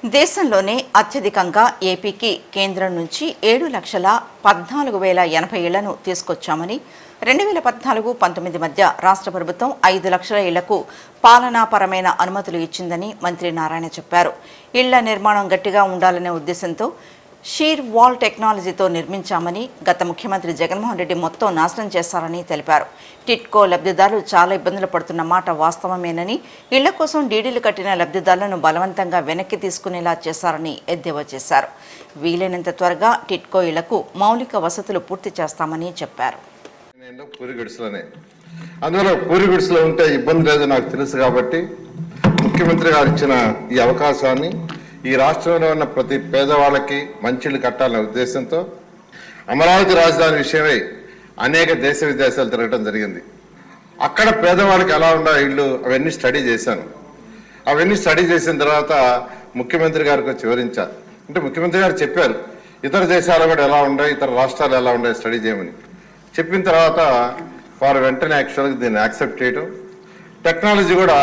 దేశంలోనే అత్యధికంగా ఏపీకి కేంద్రం నుంచి ఏడు లక్షల పద్నాలుగు వేల ఎనభై ఇళ్లను తీసుకొచ్చామని రెండు వేల పద్నాలుగు పంతొమ్మిది మధ్య రాష్ట్ర ప్రభుత్వం ఐదు లక్షల ఇళ్లకు పాలనాపరమైన అనుమతులు ఇచ్చిందని మంత్రి నారాయణ చెప్పారు ఇళ్ల నిర్మాణం గట్టిగా ఉండాలనే ఉద్దేశంతో షీర్ వాల్ టెక్నాలజీతో నిర్మించామని గత ముఖ్యమంత్రి జగన్మోహన్ రెడ్డి మొత్తం నాశనం చేశారని తెలిపారు టిట్కో లబ్ధిదారులు చాలా ఇబ్బందులు పడుతున్న మాట వాస్తవమేనని ఇళ్ల కోసం డీడీలు కట్టిన లబ్ధిదారులను బలవంతంగా వెనక్కి తీసుకునేలా చేశారని ఎద్దేవా చేశారు వీలైనంత త్వరగా టిట్కో ఇళ్లకు మౌలిక వసతులు పూర్తి చేస్తామని చెప్పారు నేను పూరి గుడిసెలోనే అందువల్ల పూరి గుడిసెలో ఉంటే ఇబ్బంది లేదు నాకు తెలుసు కాబట్టి ముఖ్యమంత్రి గారు ఇచ్చిన ఈ అవకాశాన్ని ఈ రాష్ట్రంలో ఉన్న ప్రతి పేదవాళ్ళకి మంచిళ్ళు కట్టాలనే ఉద్దేశంతో అమరావతి రాజధాని విషయమై అనేక దేశ విదేశాలు తిరగడం జరిగింది అక్కడ పేదవాళ్ళకి ఎలా ఉండా ఇళ్ళు అవన్నీ స్టడీ చేశాను అవన్నీ స్టడీ చేసిన తర్వాత ముఖ్యమంత్రి గారికి వచ్చి వివరించారు అంటే ముఖ్యమంత్రి గారు చెప్పారు ఇతర దేశాలు కూడా ఎలా ఉన్నాయి ఇతర రాష్ట్రాలు ఎలా ఉన్నాయి స్టడీ చేయమని చెప్పిన తర్వాత వారు వెంటనే యాక్చువల్గా దీన్ని యాక్సెప్ట్ చేయడం టెక్నాలజీ కూడా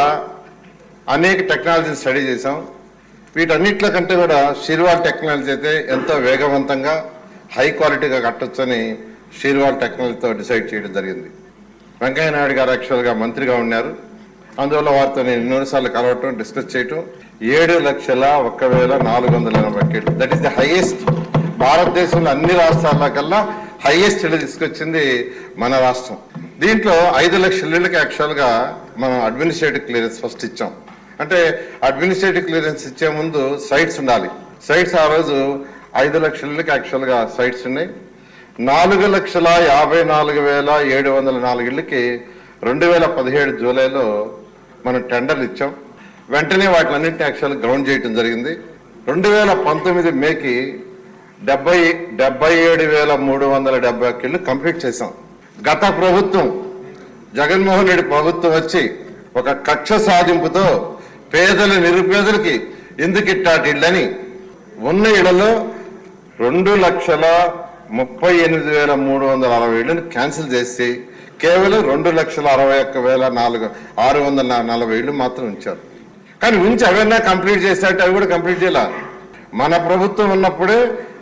అనేక టెక్నాలజీని స్టడీ చేశాం వీటన్నిటిలో కంటే కూడా షీర్వాల్ టెక్నాలజీ అయితే ఎంతో వేగవంతంగా హై క్వాలిటీగా కట్టొచ్చని షీర్వాల్ టెక్నాలజీతో డిసైడ్ చేయడం జరిగింది వెంకయ్య నాయుడు గారు యాక్చువల్గా మంత్రిగా ఉన్నారు అందువల్ల వారితో నేను ఎన్నోసార్లు కలవటం డిస్కస్ చేయటం ఏడు లక్షల ఒక్క వేల నాలుగు వందల ఎనభై కోట్లు దట్ ఈస్ ది హైయెస్ట్ భారతదేశంలో అన్ని రాష్ట్రాల కల్లా హైయెస్ట్ ఇల్లు తీసుకొచ్చింది మన రాష్ట్రం దీంట్లో ఐదు లక్షల ఇళ్ళకి యాక్చువల్గా మనం అడ్మినిస్ట్రేటివ్ క్లియరెన్స్ ఫస్ట్ ఇచ్చాం అంటే అడ్మినిస్ట్రేటివ్ క్లియరెన్స్ ఇచ్చే ముందు సైట్స్ ఉండాలి సైట్స్ ఆ రోజు ఐదు లక్షల ఇళ్ళకి యాక్చువల్గా సైట్స్ ఉన్నాయి నాలుగు లక్షల యాభై నాలుగు వేల ఏడు వందల నాలుగు ఇళ్ళకి రెండు వేల పదిహేడు జూలైలో మనం టెండర్లు ఇచ్చాం వెంటనే వాటిని అన్నింటినీ యాక్చువల్ గ్రౌండ్ చేయడం జరిగింది రెండు వేల పంతొమ్మిది మేకి డెబ్బై డెబ్బై ఏడు వేల మూడు వందల డెబ్బై ఒక్క ఇళ్ళు కంప్లీట్ చేశాం గత ప్రభుత్వం జగన్మోహన్ రెడ్డి ప్రభుత్వం వచ్చి ఒక కక్ష సాధింపుతో పేదల నిరుపేదలకి ఎందుకు ఇట్టాటి ఇళ్ళని ఉన్న ఇళ్లలో రెండు లక్షల ముప్పై ఎనిమిది వేల మూడు వందల అరవై ఇళ్లను క్యాన్సిల్ చేసి కేవలం రెండు లక్షల అరవై ఒక్క వేల నాలుగు ఆరు వందల నలభై ఇళ్ళు మాత్రం ఉంచారు కానీ ఉంచి అవన్నీ కంప్లీట్ చేశారంటే అవి కూడా కంప్లీట్ చేయాల మన ప్రభుత్వం ఉన్నప్పుడే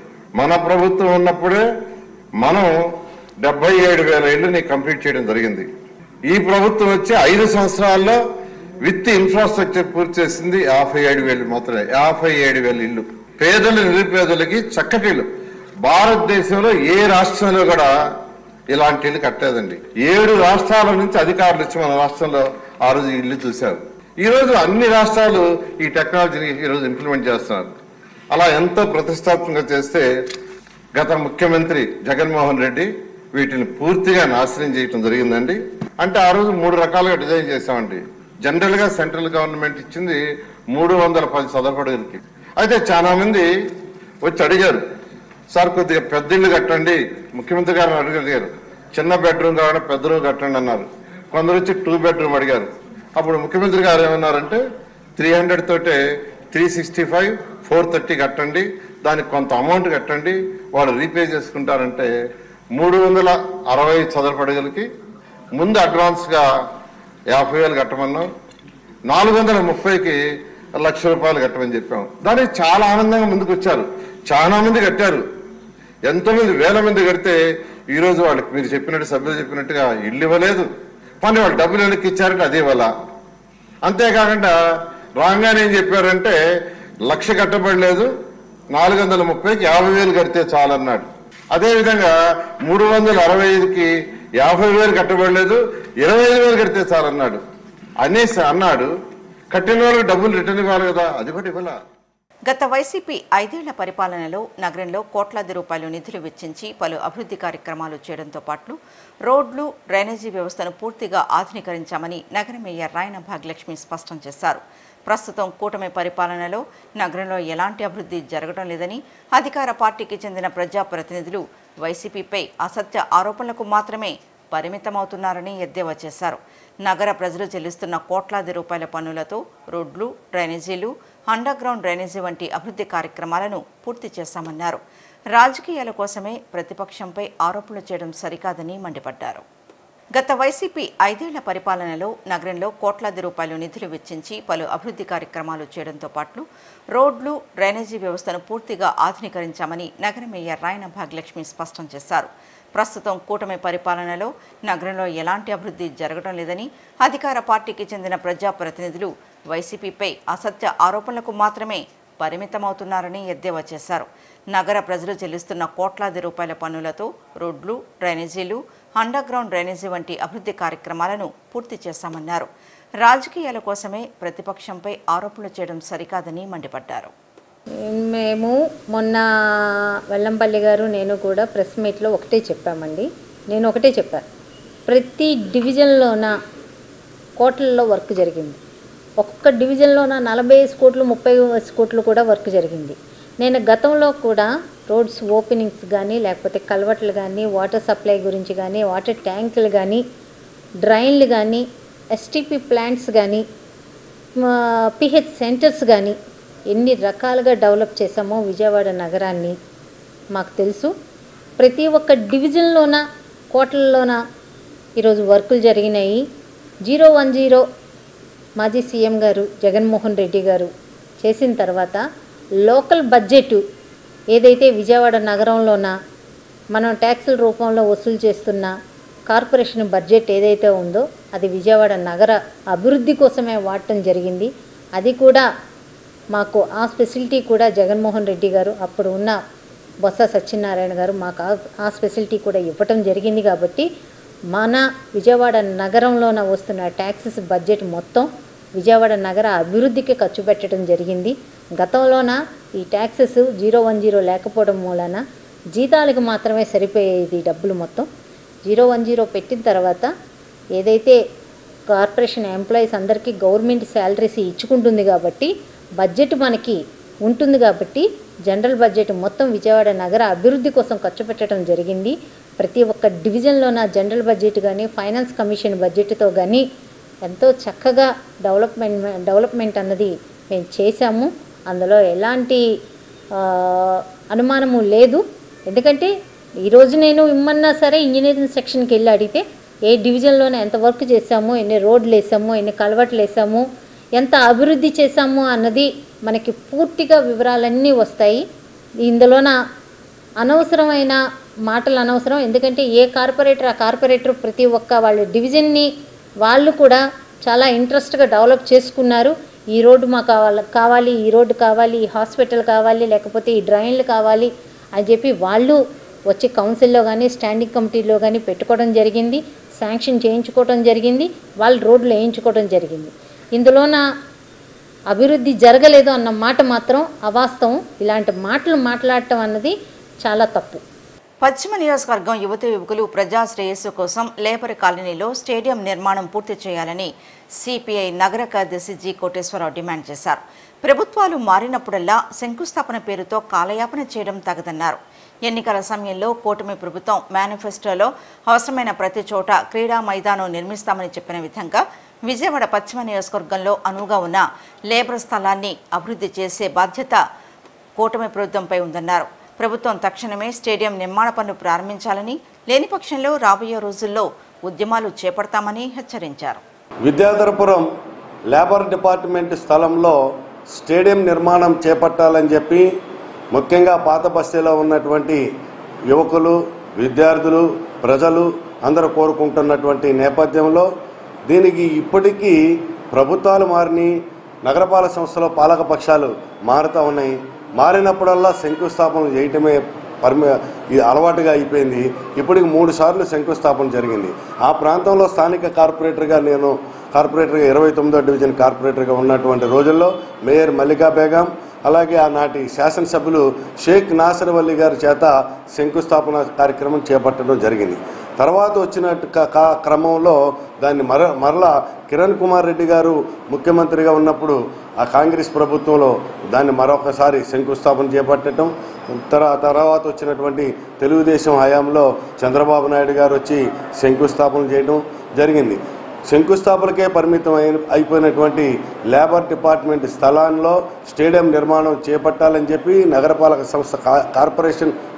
మన ప్రభుత్వం ఉన్నప్పుడే మనం డెబ్బై ఏడు వేల ఇళ్ళని కంప్లీట్ చేయడం జరిగింది ఈ ప్రభుత్వం వచ్చి ఐదు సంవత్సరాల్లో విత్ ఇన్ఫ్రాస్ట్రక్చర్ పూర్తి చేసింది యాభై ఏడు వేలు మాత్రమే యాభై ఏడు వేల ఇల్లు పేదల నిరుపేదలకి చక్కటి ఇల్లు భారతదేశంలో ఏ రాష్ట్రంలో కూడా ఇలాంటి ఇల్లు కట్టలేదండి ఏడు రాష్ట్రాల నుంచి అధికారులు వచ్చి మన రాష్ట్రంలో ఆ రోజు ఇల్లు చూశారు ఈ రోజు అన్ని రాష్ట్రాలు ఈ టెక్నాలజీని ఈ రోజు ఇంప్లిమెంట్ చేస్తున్నారు అలా ఎంతో ప్రతిష్టాత్మకంగా చేస్తే గత ముఖ్యమంత్రి జగన్మోహన్ రెడ్డి వీటిని పూర్తిగా నాశనం చేయటం జరిగిందండి అంటే ఆ రోజు మూడు రకాలుగా డిజైన్ చేశామండి జనరల్ గా సెంట్రల్ గవర్నమెంట్ ఇచ్చింది మూడు వందల పది చదవపడుగులకి అయితే చాలా మంది వచ్చి అడిగారు సార్ కొద్దిగా పెద్ద ఇల్లు కట్టండి ముఖ్యమంత్రి గారు అడిగారు చిన్న బెడ్రూమ్ కావాలంటే పెద్ద రూమ్ కట్టండి అన్నారు కొందరు వచ్చి టూ బెడ్రూమ్ అడిగారు అప్పుడు ముఖ్యమంత్రి గారు ఏమన్నారంటే త్రీ హండ్రెడ్ తోటే three sixty five four thirty కట్టండి దానికి కొంత అమౌంట్ కట్టండి వాళ్ళు రీపే చేసుకుంటారంటే మూడు వందల అరవై చదరపడగలకి ముందు అడ్వాన్స్గా యాభై వేలు కట్టమన్నాం నాలుగు వందల ముప్పైకి లక్ష రూపాయలు కట్టమని చెప్పాం దానికి చాలా ఆనందంగా ముందుకు వచ్చారు చాలా మంది కట్టారు ఎంతో మంది వేల మంది కడితే ఈ రోజు వాళ్ళకి మీరు చెప్పినట్టు సభ్యులు చెప్పినట్టుగా ఇల్లు ఇవ్వలేదు కానీ వాళ్ళు డబ్బులు వెనక్కి ఇచ్చారంటే అది ఇవ్వాల అంతేకాకుండా రాగానే ఏం చెప్పారంటే లక్ష కట్టబడలేదు నాలుగు వందల ముప్పైకి యాభై వేలు కడితే చాలన్నాడు అదేవిధంగా మూడు వందల అరవై ఐదుకి యాభై వేలు కట్టబడలేదు ఇరవై ఐదు వేలు కడితే చాలన్నాడు అనేసి అన్నాడు కట్టిన వాళ్ళకి డబ్బులు రిటర్న్ ఇవ్వాలి కదా అది కూడా ఇవ్వాల గత వైసీపీ ఐదేళ్ల పరిపాలనలో నగరంలో కోట్లాది రూపాయలు నిధులు వెచ్చించి పలు అభివృద్ధి కార్యక్రమాలు చేయడంతో పాటు రోడ్లు డ్రైనేజీ వ్యవస్థను పూర్తిగా ఆధునీకరించామని నగర మేయర్ రాయన భాగ్యలక్ష్మి స్పష్టం చేశారు ప్రస్తుతం కూటమి పరిపాలనలో నగరంలో ఎలాంటి అభివృద్ధి జరగడం లేదని అధికార పార్టీకి చెందిన ప్రజాప్రతినిధులు వైసీపీపై అసత్య ఆరోపణలకు మాత్రమే పరిమితమవుతున్నారని ఎద్దేవా చేశారు నగర ప్రజలు చెల్లిస్తున్న కోట్లాది రూపాయల పన్నులతో రోడ్లు డ్రైనేజీలు అండర్ గ్రౌండ్ డ్రైనేజీ వంటి అభివృద్ధి కార్యక్రమాలను పూర్తి చేశామన్నారు రాజకీయాల కోసమే ప్రతిపక్షంపై ఆరోపణలు చేయడం సరికాదని మండిపడ్డారు గత వైసీపీ ఐదేళ్ల పరిపాలనలో నగరంలో కోట్లాది రూపాయలు నిధులు వెచ్చించి పలు అభివృద్ధి కార్యక్రమాలు చేయడంతో పాటు రోడ్లు డ్రైనేజీ వ్యవస్థను పూర్తిగా ఆధునీకరించామని నగర మేయర్ రాయన భాగ్యలక్ష్మి స్పష్టం చేశారు ప్రస్తుతం కూటమి పరిపాలనలో నగరంలో ఎలాంటి అభివృద్ధి జరగడం లేదని అధికార పార్టీకి చెందిన ప్రజాప్రతినిధులు వైసీపీపై అసత్య ఆరోపణలకు మాత్రమే పరిమితమవుతున్నారని ఎద్దేవా చేశారు నగర ప్రజలు చెల్లిస్తున్న కోట్లాది రూపాయల పన్నులతో రోడ్లు డ్రైనేజీలు అండర్ గ్రౌండ్ డ్రైనేజీ వంటి అభివృద్ధి కార్యక్రమాలను పూర్తి చేశామన్నారు రాజకీయాల కోసమే ప్రతిపక్షంపై ఆరోపణలు చేయడం సరికాదని మండిపడ్డారు మేము మొన్న వెల్లంపల్లి గారు నేను కూడా ప్రెస్ మీట్లో ఒకటే చెప్పామండి నేను ఒకటే చెప్పాను ప్రతి డివిజన్లోన కోట్లలో వర్క్ జరిగింది ఒక్కొక్క డివిజన్లోన నలభై ఐదు కోట్లు ముప్పై ఐదు కోట్లు కూడా వర్క్ జరిగింది నేను గతంలో కూడా రోడ్స్ ఓపెనింగ్స్ కానీ లేకపోతే కల్వర్ట్లు కానీ వాటర్ సప్లై గురించి కానీ వాటర్ ట్యాంకులు కానీ డ్రైన్లు కానీ ఎస్టీపీ ప్లాంట్స్ కానీ పిహెచ్ సెంటర్స్ కానీ ఎన్ని రకాలుగా డెవలప్ చేశామో విజయవాడ నగరాన్ని మాకు తెలుసు ప్రతి ఒక్క డివిజన్లోన కోట్లలోన ఈరోజు వర్కులు జరిగినాయి జీరో వన్ జీరో మాజీ సీఎం గారు జగన్మోహన్ రెడ్డి గారు చేసిన తర్వాత లోకల్ బడ్జెట్ ఏదైతే విజయవాడ నగరంలోన మనం ట్యాక్సుల రూపంలో వసూలు చేస్తున్న కార్పొరేషన్ బడ్జెట్ ఏదైతే ఉందో అది విజయవాడ నగర అభివృద్ధి కోసమే వాడటం జరిగింది అది కూడా మాకు ఆ ఫెసిలిటీ కూడా జగన్మోహన్ రెడ్డి గారు అప్పుడు ఉన్న బొత్స సత్యనారాయణ గారు మాకు ఆ- ఆ ఫెసిలిటీ కూడా ఇవ్వటం జరిగింది కాబట్టి మన విజయవాడ నగరంలోన వస్తున్న ట్యాక్సెస్ బడ్జెట్ మొత్తం విజయవాడ నగర అభివృద్ధికి ఖర్చు పెట్టడం జరిగింది గతంలోన ఈ ట్యాక్సెస్ జీరో వన్ జీరో లేకపోవడం మూలన జీతాలకు మాత్రమే సరిపోయేది డబ్బులు మొత్తం జీరో వన్ జీరో పెట్టిన తర్వాత ఏదైతే కార్పొరేషన్ ఎంప్లాయీస్ అందరికీ గవర్నమెంట్ శాలరీస్ ఇచ్చుకుంటుంది కాబట్టి బడ్జెట్ మనకి ఉంటుంది కాబట్టి జనరల్ బడ్జెట్ మొత్తం విజయవాడ నగర అభివృద్ధి కోసం ఖర్చు పెట్టడం జరిగింది ప్రతి ఒక్క డివిజన్లోన జనరల్ బడ్జెట్ కానీ ఫైనాన్స్ కమిషన్ బడ్జెట్తో కానీ ఎంతో చక్కగా డెవలప్మెంట్ డెవలప్మెంట్ అన్నది మేము చేశాము అందులో ఎలాంటి ఆ, అనుమానము లేదు ఎందుకంటే ఈరోజు నేను ఇమ్మన్నా సరే ఇంజనీరింగ్ సెక్షన్కి వెళ్ళి అడిగితే ఏ డివిజన్లోనే ఎంత వర్క్ చేశాము ఎన్ని రోడ్లు వేసాము ఎన్ని కలవట్లు వేసాము ఎంత అభివృద్ధి చేశాము అన్నది మనకి పూర్తిగా వివరాలన్నీ వస్తాయి ఇందులోన అనవసరమైన మాటలు అనవసరం ఎందుకంటే ఏ కార్పొరేటర్ ఆ కార్పొరేటర్ ప్రతి ఒక్క వాళ్ళ డివిజన్ని వాళ్ళు కూడా చాలా ఇంట్రెస్ట్గా డెవలప్ చేసుకున్నారు ఈ రోడ్డు మాకు కావాలి కావాలి ఈ రోడ్డు కావాలి ఈ హాస్పిటల్ కావాలి లేకపోతే ఈ డ్రైన్లు కావాలి అని చెప్పి వాళ్ళు వచ్చి కౌన్సిల్లో కానీ స్టాండింగ్ కమిటీలో కానీ పెట్టుకోవడం జరిగింది శాంక్షన్ చేయించుకోవడం జరిగింది వాళ్ళు రోడ్లు వేయించుకోవడం జరిగింది ఇందులోన అభివృద్ధి జరగలేదు అన్న మాట మాత్రం అవాస్తవం ఇలాంటి మాటలు మాట్లాడటం అన్నది చాలా తప్పు పశ్చిమ నియోజకవర్గం యువత యువకులు ప్రజా శ్రేయస్సు కోసం లేబర్ కాలనీలో స్టేడియం నిర్మాణం పూర్తి చేయాలని సిపిఐ నగర కార్యదర్శి జి కోటేశ్వరరావు డిమాండ్ చేశారు ప్రభుత్వాలు మారినప్పుడల్లా శంకుస్థాపన పేరుతో కాలయాపన చేయడం తగదన్నారు ఎన్నికల సమయంలో కూటమి ప్రభుత్వం మేనిఫెస్టోలో అవసరమైన ప్రతి చోట క్రీడా మైదానం నిర్మిస్తామని చెప్పిన విధంగా విజయవాడ పశ్చిమ నియోజకవర్గంలో అనువుగా ఉన్న లేబర్ స్థలాన్ని అభివృద్ధి చేసే బాధ్యత కూటమి ప్రభుత్వంపై ఉందన్నారు ప్రభుత్వం తక్షణమే స్టేడియం నిర్మాణ పనులు ప్రారంభించాలని లేని పక్షంలో రాబోయే రోజుల్లో ఉద్యమాలు చేపడతామని హెచ్చరించారు విద్యాధరపురం లేబర్ డిపార్ట్మెంట్ స్థలంలో స్టేడియం నిర్మాణం చేపట్టాలని చెప్పి ముఖ్యంగా పాత బస్తీలో ఉన్నటువంటి యువకులు విద్యార్థులు ప్రజలు అందరూ కోరుకుంటున్నటువంటి నేపథ్యంలో దీనికి ఇప్పటికీ ప్రభుత్వాలు మారిని నగరపాలక సంస్థలో పాలక పక్షాలు మారుతూ ఉన్నాయి మారినప్పుడల్లా శంకుస్థాపనలు చేయటమే పర్మి ఇది అలవాటుగా అయిపోయింది ఇప్పటికి మూడు సార్లు శంకుస్థాపన జరిగింది ఆ ప్రాంతంలో స్థానిక కార్పొరేటర్గా నేను కార్పొరేటర్గా ఇరవై తొమ్మిదో డివిజన్ కార్పొరేటర్గా ఉన్నటువంటి రోజుల్లో మేయర్ మల్లికా బేగం అలాగే ఆనాటి శాసనసభ్యులు షేక్ నాసర్ వల్లి గారి చేత శంకుస్థాపన కార్యక్రమం చేపట్టడం జరిగింది తర్వాత వచ్చిన క- క- క్రమంలో దాన్ని మర మరలా కిరణ్ కుమార్ రెడ్డి గారు ముఖ్యమంత్రిగా ఉన్నప్పుడు ఆ కాంగ్రెస్ ప్రభుత్వంలో దాన్ని మరొకసారి శంకుస్థాపన చేపట్టడం తర- తర్వాత వచ్చినటువంటి తెలుగుదేశం హయాంలో చంద్రబాబు నాయుడు గారు వచ్చి శంకుస్థాపన చేయడం జరిగింది శంకుస్థాపనకే పరిమితం అయిన అయిపోయినటువంటి లేబర్ డిపార్ట్మెంట్ స్థలాల్లో స్టేడియం నిర్మాణం చేపట్టాలని చెప్పి నగరపాలక సంస్థ కా- కార్పొరేషన్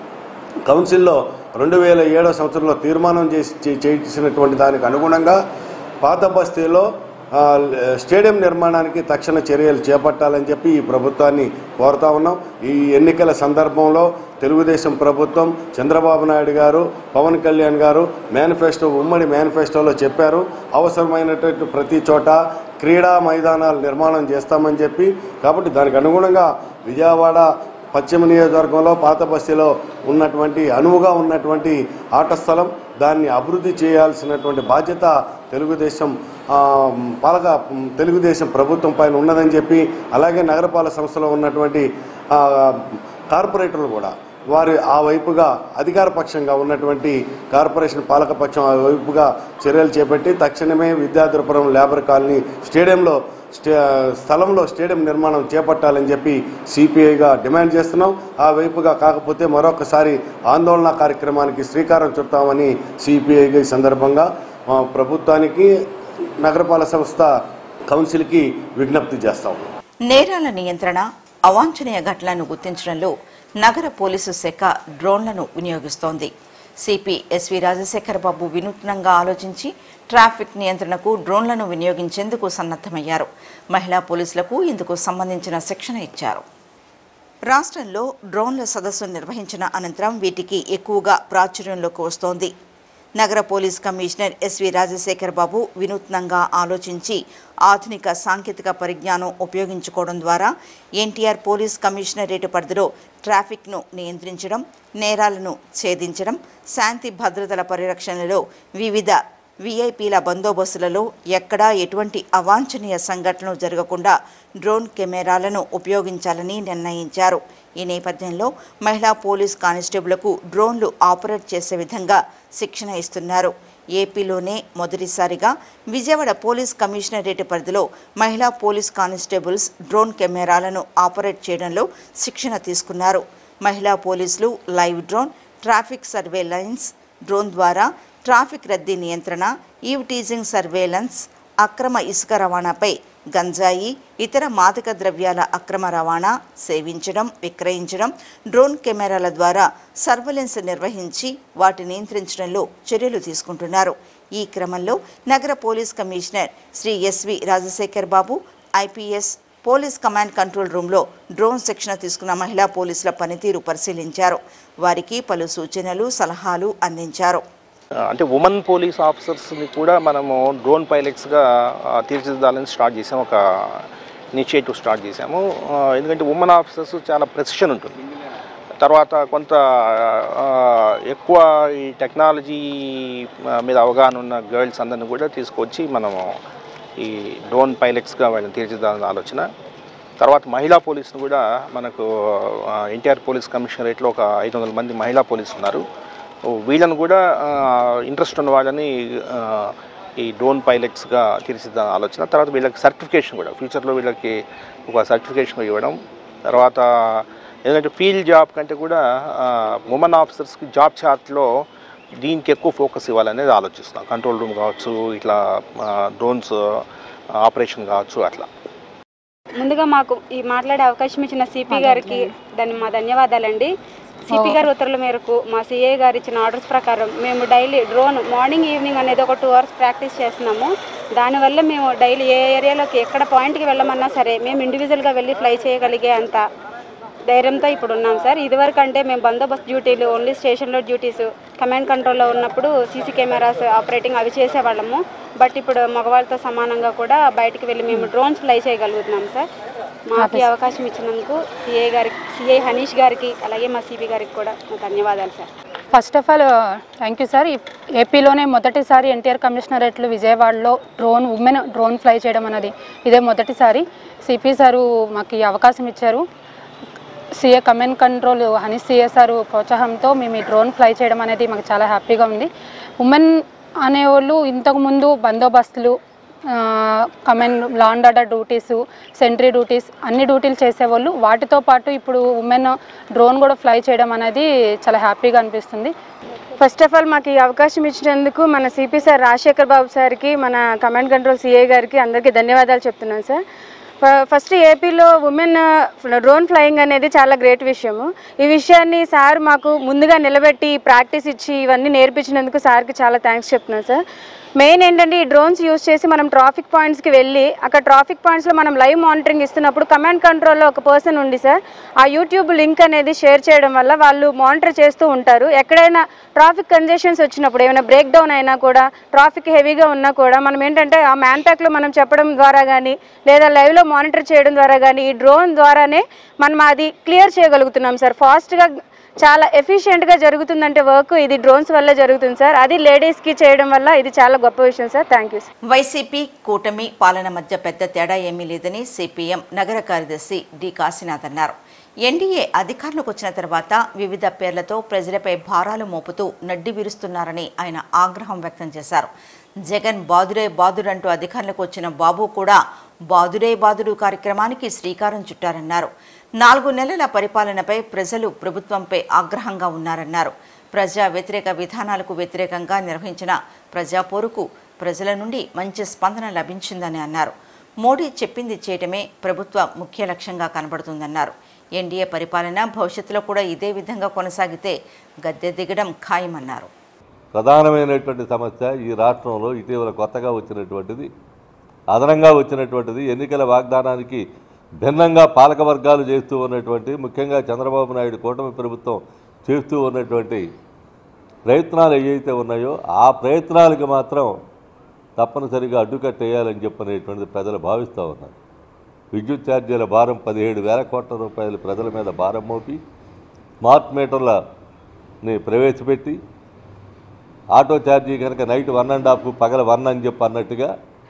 కౌన్సిల్లో రెండు వేల ఏడో సంవత్సరంలో తీర్మానం చేసి చే- చేసినటువంటి దానికి అనుగుణంగా పాత బస్తీలో ఆ, స్టేడియం నిర్మాణానికి తక్షణ చర్యలు చేపట్టాలని చెప్పి ఈ ప్రభుత్వాన్ని కోరుతా ఉన్నాం ఈ ఎన్నికల సందర్భంలో తెలుగుదేశం ప్రభుత్వం చంద్రబాబు నాయుడు గారు పవన్ కళ్యాణ్ గారు మేనిఫెస్టో ఉమ్మడి మేనిఫెస్టోలో చెప్పారు అవసరమైనటువంటి ప్రతి చోట క్రీడా మైదానాలు నిర్మాణం చేస్తామని చెప్పి కాబట్టి దానికి అనుగుణంగా విజయవాడ పశ్చిమ నియోజకవర్గంలో పాత బస్తీలో ఉన్నటువంటి అనువుగా ఉన్నటువంటి ఆట స్థలం దాన్ని అభివృద్ధి చేయాల్సినటువంటి బాధ్యత తెలుగుదేశం ఆ, పాలక తెలుగుదేశం ప్రభుత్వం పైన ఉన్నదని చెప్పి అలాగే నగరపాలక సంస్థలో ఉన్నటువంటి ఆ, కార్పొరేటర్లు కూడా వారి ఆ వైపుగా అధికార పక్షంగా ఉన్నటువంటి కార్పొరేషన్ పాలకపక్షం ఆ వైపుగా చర్యలు చేపట్టి తక్షణమే విద్యాధురపురం లేబర్ కాలనీ స్టేడియంలో స్టే స్థలంలో స్టేడియం నిర్మాణం చేపట్టాలని చెప్పి సిపిఐగా డిమాండ్ చేస్తున్నాం ఆ వైపుగా కాకపోతే మరొకసారి ఆందోళన కార్యక్రమానికి శ్రీకారం చుడతామని సిపిఐగా ఈ సందర్భంగా ఆ, ప్రభుత్వానికి నగరపాలక సంస్థ కౌన్సిల్కి విజ్ఞప్తి చేస్తాం నేరాల నియంత్రణ అవాంఛనీయ ఘటనలను గుర్తించడంలో నగర పోలీసు శాఖ డ్రోన్లను వినియోగిస్తోంది సిపి ఎస్వి రాజశేఖర్ బాబు వినూత్నంగా ఆలోచించి ట్రాఫిక్ నియంత్రణకు డ్రోన్లను వినియోగించేందుకు సన్నద్దమయ్యారు మహిళా పోలీసులకు ఇందుకు సంబంధించిన శిక్షణ ఇచ్చారు రాష్ట్రంలో డ్రోన్ల సదస్సు నిర్వహించిన అనంతరం వీటికి ఎక్కువగా ప్రాచుర్యంలోకి వస్తోంది నగర police commissioner SV Rajasekhar Babu వినూత్నంగా ఆలోచించి ఆధునిక సాంకేతిక పరిజ్ఞానం ఉపయోగించుకోవడం ద్వారా ఎన్టీఆర్ పోలీస్ కమిషనరేట్ పరిధిలో ట్రాఫిక్ను నియంత్రించడం నేరాలను ఛేదించడం శాంతి భద్రతల పరిరక్షణలో వివిధ వీఐపీల బందోబస్తులలో ఎక్కడా ఎటువంటి అవాంఛనీయ సంఘటనలు జరగకుండా డ్రోన్ కెమెరాలను ఉపయోగించాలని నిర్ణయించారు ఈ నేపథ్యంలో మహిళా పోలీస్ కానిస్టేబుళ్లకు డ్రోన్లు ఆపరేట్ చేసే విధంగా శిక్షణ ఇస్తున్నారు ఏపీలోనే మొదటిసారిగా విజయవాడ పోలీస్ కమిషనరేట్ పరిధిలో మహిళా పోలీస్ కానిస్టేబుల్స్ డ్రోన్ కెమెరాలను ఆపరేట్ చేయడంలో శిక్షణ తీసుకున్నారు మహిళా పోలీసులు live drone traffic surveillance drone ద్వారా ట్రాఫిక్ రద్దీ నియంత్రణ ఈవ్ టీజింగ్ సర్వేలెన్స్ అక్రమ ఇసుక రవాణాపై గంజాయి ఇతర మాదక ద్రవ్యాల అక్రమ రవాణా సేవించడం విక్రయించడం డ్రోన్ కెమెరాల ద్వారా సర్వేలెన్స్ నిర్వహించి వాటిని నియంత్రించడంలో చర్యలు తీసుకుంటున్నారు ఈ క్రమంలో నగర police commissioner Shri SV Rajasekhar Babu IPS police command control రూమ్లో డ్రోన్ శిక్షణ తీసుకున్న మహిళా పోలీసుల పనితీరు పరిశీలించారు వారికి పలు సూచనలు సలహాలు అందించారు అంటే ఉమెన్ పోలీస్ ఆఫీసర్స్ని కూడా మనము డ్రోన్ పైలట్స్గా ఆ, తీర్చిదిద్దాలని స్టార్ట్ చేసాం ఒక ఇనిషియేటివ్ స్టార్ట్ చేసాము ఆ, ఎందుకంటే ఉమెన్ ఆఫీసర్స్ చాలా ప్రెసిషన్ ఉంటుంది తర్వాత కొంత ఆ, ఎక్కువ ఈ టెక్నాలజీ మీద అవగాహన ఉన్న గర్ల్స్ అందరిని కూడా తీసుకొచ్చి మనము ఈ డ్రోన్ పైలట్స్గా వాళ్ళని తీర్చిదిద్దాలని ఆలోచన తర్వాత మహిళా పోలీసులు కూడా మనకు ఎన్టీఆర్ పోలీస్ కమిషనరేట్లో ఒక ఐదు వందల మంది మహిళా పోలీసులు ఉన్నారు వీళ్ళని కూడా ఇంట్రెస్ట్ ఉన్న వాళ్ళని ఆ, ఈ డ్రోన్ పైలట్స్గా తీర్చిదిద్దాం ఆలోచన తర్వాత వీళ్ళకి సర్టిఫికేషన్ కూడా ఫ్యూచర్లో వీళ్ళకి ఒక సర్టిఫికేషన్ ఇవ్వడం తర్వాత ఎందుకంటే ఫీల్డ్ జాబ్ కంటే కూడా ఉమెన్ ఆఫీసర్స్కి జాబ్ చార్ట్లో దీనికి ఎక్కువ ఫోకస్ ఇవ్వాలనేది ఆలోచిస్తున్నాం కంట్రోల్ రూమ్ కావచ్చు ఇట్లా డ్రోన్స్ ఆపరేషన్ కావచ్చు అట్లా ముందుగా మాకు ఈ మాట్లాడే అవకాశం ఇచ్చిన సిపి గారికి దాన్ని మా ధన్యవాదాలండి సిపి గారి ఉత్తర్వుల మేరకు మా సిఏ గారు ఇచ్చిన ఆర్డర్స్ ప్రకారం మేము డైలీ డ్రోన్ మార్నింగ్ ఈవినింగ్ అనేది ఒక టూ అవర్స్ ప్రాక్టీస్ చేస్తున్నాము దానివల్ల మేము డైలీ ఏ ఏరియాలోకి ఎక్కడ పాయింట్కి వెళ్ళమన్నా సరే మేము ఇండివిజువల్గా వెళ్ళి ఫ్లై చేయగలిగే అంత ధైర్యంతో ఇప్పుడు ఉన్నాం సార్ ఇదివరకు అంటే మేము బందోబస్తు డ్యూటీలు ఓన్లీ స్టేషన్లో డ్యూటీస్ కమాండ్ కంట్రోల్లో ఉన్నప్పుడు సీసీ కెమెరాస్ ఆపరేటింగ్ అవి చేసేవాళ్ళము బట్ ఇప్పుడు మగవాళ్ళతో సమానంగా కూడా బయటికి వెళ్ళి మేము డ్రోన్స్ ఫ్లై చేయగలుగుతున్నాం సార్ మాకు ఈ అవకాశం ఇచ్చినందుకు సిఐ గారికి సిఐ హనీష్ గారికి అలాగే మా సిపి గారికి కూడా మా ధన్యవాదాలు sir first of all thank you sir ఏపీలోనే మొదటిసారి ఎన్టీఆర్ కమిషనరేట్లు విజయవాడలో డ్రోన్ ఉమెన్ డ్రోన్ ఫ్లై చేయడం అనేది ఇదే మొదటిసారి సిపి సారు మాకు ఈ అవకాశం ఇచ్చారు CA command control Hanish CA sir ప్రోత్సాహంతో మేము ఈ డ్రోన్ ఫ్లై చేయడం అనేది మాకు చాలా హ్యాపీగా ఉంది ఉమెన్ అనేవాళ్ళు ఇంతకుముందు బందోబస్తులు command law and order duties sentry duties అన్ని డ్యూటీలు చేసేవాళ్ళు వాటితో పాటు ఇప్పుడు ఉమెన్ డ్రోన్ కూడా ఫ్లై చేయడం అనేది చాలా హ్యాపీగా అనిపిస్తుంది ఫస్ట్ ఆఫ్ ఆల్ మాకు ఈ అవకాశం ఇచ్చినందుకు మన సిపి సార్ రాజశేఖర్ బాబు సార్కి మన కమాండ్ కంట్రోల్ సిఏ గారికి అందరికీ ధన్యవాదాలు చెప్తున్నాను సార్ ఫ- ఫస్ట్ ఏపీలో ఉమెన్ డ్రోన్ ఫ్లయింగ్ అనేది చాలా గ్రేట్ విషయము ఈ విషయాన్ని సార్ మాకు ముందుగా నిలబెట్టి ప్రాక్టీస్ ఇచ్చి ఇవన్నీ నేర్పించినందుకు సార్కి చాలా థ్యాంక్స్ చెప్తున్నాను సార్ మెయిన్ ఏంటంటే ఈ డ్రోన్స్ యూస్ చేసి మనం ట్రాఫిక్ పాయింట్స్కి వెళ్ళి అక్కడ ట్రాఫిక్ పాయింట్స్లో మనం లైవ్ మానిటరింగ్ ఇస్తున్నప్పుడు కమాండ్ కంట్రోల్లో ఒక పర్సన్ ఉంది సార్ ఆ యూట్యూబ్ లింక్ అనేది షేర్ చేయడం వల్ల వాళ్ళు మానిటర్ చేస్తూ ఉంటారు ఎక్కడైనా ట్రాఫిక్ కంజెషన్స్ వచ్చినప్పుడు ఏమైనా బ్రేక్ డౌన్ అయినా కూడా ట్రాఫిక్ హెవీగా ఉన్నా కూడా మనం ఏంటంటే ఆ మ్యాన్టాక్లో మనం చెప్పడం ద్వారా కానీ లేదా లైవ్లో మానిటర్ చేయడం ద్వారా కానీ ఈ డ్రోన్ ద్వారానే మనం అది క్లియర్ చేయగలుగుతున్నాం సార్ ఫాస్ట్గా చాలా ఎఫిషియెంట్గా జరుగుతుందంటే వర్క్ ఇది డ్రోన్స్ వల్ల జరుగుతుంది సార్ అది లేడీస్కి చేయడం వల్ల ఇది చాలా గొప్ప విషయం sir thank you sir YCP కూటమి పాలన మధ్య పెద్ద తేడా ఏమీ లేదని సిపిఎం నగర కార్యదర్శి డి కాశీనాథ్ అన్నారు ఎన్డీఏ అధికారంలోకి వచ్చిన తర్వాత వివిధ పేర్లతో ప్రజలపై భారాలు మోపుతూ నడ్డి విరుస్తున్నారని ఆయన ఆగ్రహం వ్యక్తం చేశారు జగన్ బాదుడే బాదుడంటూ అధికారంలోకి వచ్చిన బాబు కూడా బాదుడే బాదుడు కార్యక్రమానికి శ్రీకారం చుట్టారన్నారు నాలుగు నెలల పరిపాలనపై ప్రజలు ప్రభుత్వంపై ఆగ్రహంగా ఉన్నారన్నారు ప్రజా వ్యతిరేక విధానాలకు వ్యతిరేకంగా నిర్వహించిన ప్రజా పోరుకు ప్రజల నుండి మంచి స్పందన లభించిందని అన్నారు మోడీ చెప్పింది చేయటమే ప్రభుత్వ ముఖ్య లక్ష్యంగా కనబడుతుందన్నారు ఎన్డీఏ పరిపాలన భవిష్యత్తులో కూడా ఇదే విధంగా కొనసాగితే గద్దె దిగడం ఖాయమన్నారు ప్రధానమైనటువంటి సమస్య ఈ రాష్ట్రంలో ఇటీవల కొత్తగా వచ్చినటువంటిది అదనంగా వచ్చినటువంటిది ఎన్నికల వాగ్దానానికి భిన్నంగా పాలక వర్గాలు చేస్తూ ఉన్నటువంటి ముఖ్యంగా చంద్రబాబు నాయుడు కూటమి ప్రభుత్వం చేస్తూ ఉన్నటువంటి ప్రయత్నాలు ఏవైతే ఉన్నాయో ఆ ప్రయత్నాలకు మాత్రం తప్పనిసరిగా అడ్డుకట్టేయాలని చెప్పనేటువంటిది ప్రజలు భావిస్తూ ఉన్నారు విద్యుత్ ఛార్జీల భారం పదిహేడు వేల కోట్ల రూపాయలు ప్రజల మీద భారం మోపి స్మార్ట్ మీటర్లని ప్రవేశపెట్టి ఆటో ఛార్జీ కనుక నైట్ వన్ అండ్ హాఫ్ పగల వన్ అని చెప్పి అన్నట్టుగా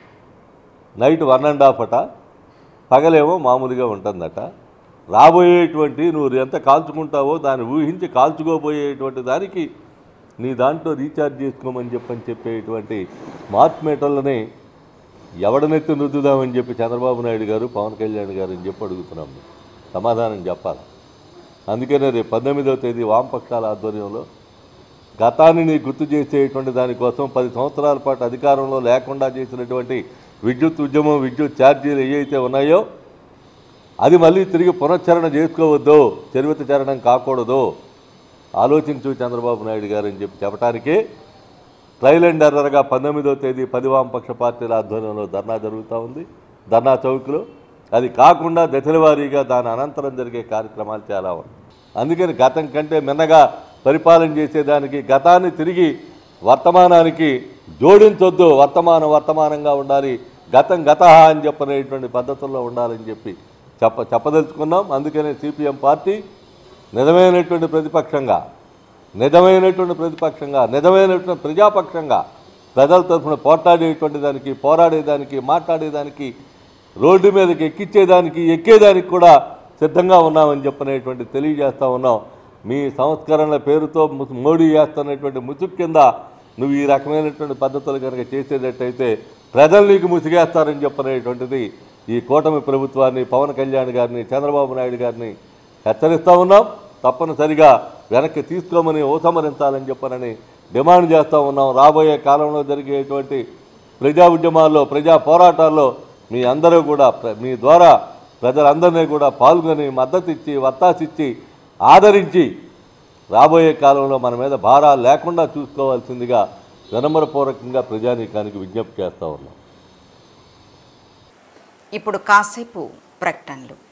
నైట్ వన్ అండ్ హాఫ్ అట పగలేమో మామూలుగా ఉంటుందట రాబోయేటువంటి నువ్వు ఎంత కాల్చుకుంటావో దాన్ని ఊహించి కాల్చుకోబోయేటువంటి దానికి నీ దాంట్లో రీఛార్జ్ చేసుకోమని చెప్పని చెప్పేటువంటి స్మార్ట్ మీటర్లని ఎవడనెత్తి రుద్దుదామని చెప్పి చంద్రబాబు నాయుడు గారు పవన్ కళ్యాణ్ గారు అని చెప్పి అడుగుతున్నాం సమాధానం చెప్పాలి అందుకనే రేపు పంతొమ్మిదవ తేదీ వామపక్షాల ఆధ్వర్యంలో గతాన్ని నీ గుర్తు చేసేటువంటి దానికోసం పది సంవత్సరాల పాటు అధికారంలో లేకుండా చేసినటువంటి విద్యుత్ ఉద్యమం విద్యుత్ ఛార్జీలు ఏవైతే ఉన్నాయో అది మళ్ళీ తిరిగి పునశ్చరణ చేసుకోవద్దు చరివిత చరణం కాకూడదు ఆలోచించు చంద్రబాబు నాయుడు గారు అని చెప్పి చెప్పడానికే ట్రయల్ అండ్ ఎర్రర్గా పంతొమ్మిదవ తేదీ పది వామపక్ష పార్టీల ఆధ్వర్యంలో ధర్నా జరుగుతూ ఉంది ధర్నా చౌక్లో అది కాకుండా దశల వారీగా దాని అనంతరం జరిగే కార్యక్రమాలు చాలా ఉన్నాయి అందుకని గతం కంటే మిన్నగా పరిపాలన చేసేదానికి గతాన్ని తిరిగి వర్తమానానికి జోడించొద్దు వర్తమానం వర్తమానంగా ఉండాలి గతం గత అని చెప్పనేటువంటి పద్ధతుల్లో ఉండాలని చెప్పి చెప్ప చెప్పదలుచుకున్నాం అందుకనే సిపిఎం పార్టీ నిజమైనటువంటి ప్రతిపక్షంగా నిజమైనటువంటి ప్రతిపక్షంగా నిజమైనటువంటి ప్రజాపక్షంగా ప్రజల తరఫున పోట్లాడేటువంటి దానికి పోరాడేదానికి మాట్లాడేదానికి రోడ్డు మీదకి ఎక్కించేదానికి ఎక్కేదానికి కూడా సిద్ధంగా ఉన్నామని చెప్పనేటువంటి తెలియజేస్తా ఉన్నాం మీ సంస్కరణల పేరుతో ము- మోడీ చేస్తున్నటువంటి ముసుగు కింద నువ్వు ఈ రకమైనటువంటి పద్ధతులు కనుక చేసేటట్టయితే ప్రజలు నీకు ముసిగేస్తారని చెప్పనేటువంటిది ఈ కూటమి ప్రభుత్వాన్ని పవన్ కళ్యాణ్ గారిని చంద్రబాబు నాయుడు గారిని హెచ్చరిస్తూ ఉన్నాం తప్పనిసరిగా వెనక్కి తీసుకోమని ఉపసంహరించాలని చెప్పనని డిమాండ్ చేస్తూ ఉన్నాం రాబోయే కాలంలో జరిగేటువంటి ప్రజా ఉద్యమాల్లో ప్రజా పోరాటాల్లో మీ అందరూ కూడా ప్ర- మీ ద్వారా ప్రజలందరినీ కూడా పాల్గొని మద్దతు ఇచ్చి వత్తాసిచ్చి ఆదరించి రాబోయే కాలంలో మన మీద భారాలు లేకుండా చూసుకోవాల్సిందిగా వినమ్రపూర్వకంగా ప్రజానీకానికి విజ్ఞప్తి చేస్తూ ఉన్నాం ఇప్పుడు కాసేపు ప్రకటనలు